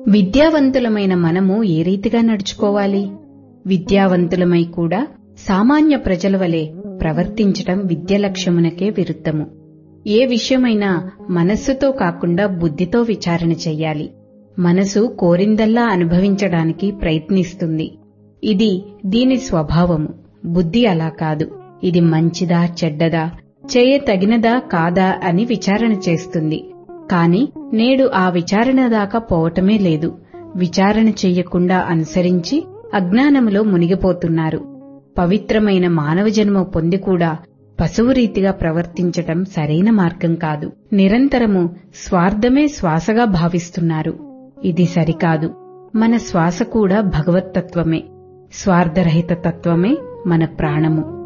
విద్యావంతులమైన మనము ఏ రీతిగా నడుచుకోవాలి విద్యావంతులమై కూడా సామాన్య ప్రజల వలె ప్రవర్తించటం విద్య లక్ష్యమునకే విరుద్ధము ఏ విషయమైనా మనస్సుతో కాకుండా బుద్ధితో విచారణ చెయ్యాలి మనసు కోరిందల్లా అనుభవించడానికి ప్రయత్నిస్తుంది ఇది దీని స్వభావము బుద్ధి అలా కాదు ఇది మంచిదా చెడ్డదా చేయ తగినదా కాదా అని విచారణ చేస్తుంది కాని నేడు ఆ విచారణ దాకా పోవటమే లేదు విచారణ చెయ్యకుండా అనుసరించి అజ్ఞానములో మునిగిపోతున్నారు పవిత్రమైన మానవ జన్మ పొంది కూడా పశువు రీతిగా ప్రవర్తించటం సరైన మార్గం కాదు నిరంతరము స్వార్థమే శ్వాసగా భావిస్తున్నారు ఇది సరికాదు మన శ్వాస కూడా భగవత్తత్వమే స్వార్థరహిత తత్వమే మన ప్రాణము